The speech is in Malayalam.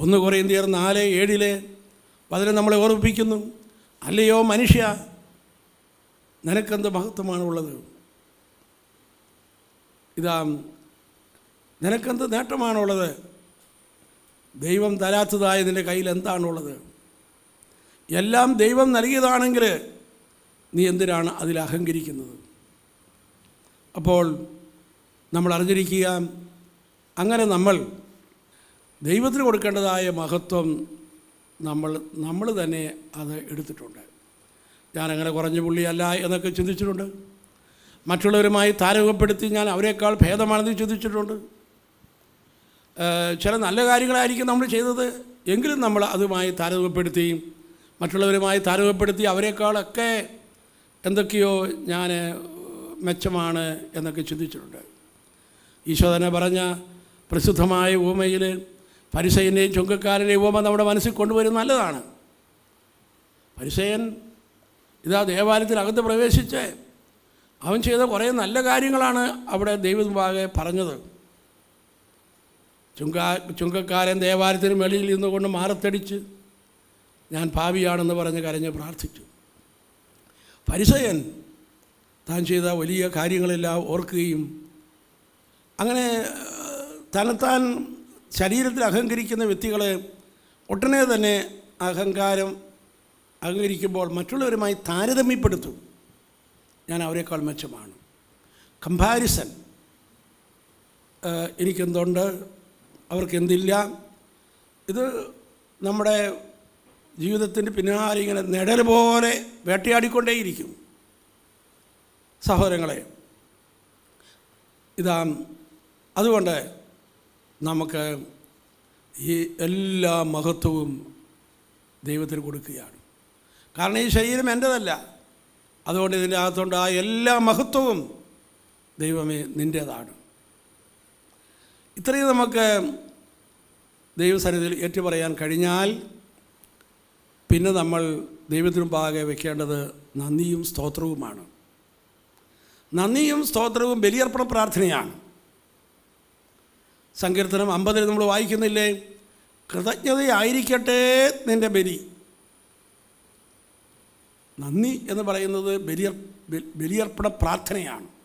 ഒന്ന് കൊറിയന്തിയർ നാല് ഏഴില് അതിനെ നമ്മളെ ഓർമ്മിപ്പിക്കുന്നു അല്ലയോ മനുഷ്യ നിനക്കെന്ത് മഹത്വമാണുള്ളത് ഇതാ നിനക്കെന്ത് നേട്ടമാണുള്ളത് ദൈവം തരാത്തതായ നിൻ്റെ കയ്യിൽ എന്താണുള്ളത് എല്ലാം ദൈവം നൽകിയതാണെങ്കിൽ നീ എന്തിനാണ് അതിൽ അഹങ്കരിക്കുന്നത് അപ്പോൾ നമ്മൾ അറിഞ്ഞിരിക്കുക അങ്ങനെ നമ്മൾ ദൈവത്തിന് കൊടുക്കേണ്ടതായ മഹത്വം നമ്മൾ നമ്മൾ തന്നെ അത് എടുത്തിട്ടുണ്ട് ഞാനങ്ങനെ കുറഞ്ഞ പുള്ളിയല്ല എന്നൊക്കെ ചിന്തിച്ചിട്ടുണ്ട് മറ്റുള്ളവരുമായി താരതമ്യപ്പെടുത്തി ഞാൻ അവരെക്കാൾ ഭേദമാണെന്ന് ചിന്തിച്ചിട്ടുണ്ട് ഏഹ് ചില നല്ല കാര്യങ്ങളായിരിക്കും നമ്മൾ ചെയ്തത് എങ്കിലും നമ്മൾ അതുമായി താരതമ്യപ്പെടുത്തി മറ്റുള്ളവരുമായി താരതമ്യപ്പെടുത്തി അവരെക്കാളൊക്കെ എന്തൊക്കെയോ ഞാൻ മെച്ചമാണ് എന്നൊക്കെ ചിന്തിച്ചിട്ടുണ്ട് ഈശോ തന്നെ പറഞ്ഞ പ്രസിദ്ധമായ ഉപമയിൽ പരിസയൻ്റെയും ചുങ്കക്കാരൻ്റെയും ഉപമ നമ്മുടെ മനസ്സിൽ കൊണ്ടുവരും നല്ലതാണ് പരിസയൻ ഇതാ ദേവാലയത്തിനകത്ത് പ്രവേശിച്ച് അവൻ ചെയ്ത കുറേ നല്ല കാര്യങ്ങളാണ് അവിടെ ദൈവമുമ്പാകെ പറഞ്ഞത് ചുങ്കാ ചുങ്കക്കാരൻ ദേവാലയത്തിന് വെളിയിൽ നിന്നുകൊണ്ട് മാറത്തടിച്ച് ഞാൻ ഭാവിയാണെന്ന് പറഞ്ഞ് കരഞ്ഞ് പ്രാർത്ഥിച്ചു പരിസയൻ താൻ ചെയ്ത വലിയ കാര്യങ്ങളെല്ലാം ഓർക്കുകയും അങ്ങനെ ഏഹ്, തന്നെത്താൻ ശരീരത്തിൽ അഹങ്കരിക്കുന്ന വ്യക്തികളെ ഒട്ടനെ തന്നെ അഹങ്കാരം അഹങ്കരിക്കുമ്പോൾ മറ്റുള്ളവരുമായി താരതമ്യപ്പെടുത്തും ഞാൻ അവരെക്കാൾ മെച്ചമാണ് കമ്പാരിസൺ എനിക്കെന്തുണ്ട് അവർക്ക് എന്തില്ല ഇത് നമ്മുടെ ജീവിതത്തിൻ്റെ പിന്നാലെ ഇങ്ങനെ നിഴൽ പോലെ വേട്ടയാടിക്കൊണ്ടേയിരിക്കും സഹോദരങ്ങളെ ഇതാ അതുകൊണ്ട് നമുക്ക് ഈ എല്ലാ മഹത്വവും ദൈവത്തിന് കൊടുക്കുകയാണ് കാരണം ഈ ശരീരം എൻ്റെതല്ല അതുകൊണ്ട് ഇതിൻ്റെ അകത്തുണ്ടായ എല്ലാ മഹത്വവും ദൈവമേ നിൻ്റേതാണ് ഇത്രയും നമുക്ക് ദൈവസന്നിധിയിൽ ഏറ്റുപറയാൻ കഴിഞ്ഞാൽ പിന്നെ നമ്മൾ ദൈവത്തിനു പാകെ വെക്കേണ്ടത് നന്ദിയും സ്തോത്രവുമാണ് നന്ദിയും സ്തോത്രവും ബലിയർപ്പണ പ്രാർത്ഥനയാണ് സങ്കീർത്തനം അമ്പതിൽ നമ്മൾ വായിക്കുന്നില്ലേ കൃതജ്ഞതയായിരിക്കട്ടെ നിൻ്റെ ബലി നന്ദി എന്ന് പറയുന്നത് ബലിയർ ബലിയർപ്പണ പ്രാർത്ഥനയാണ്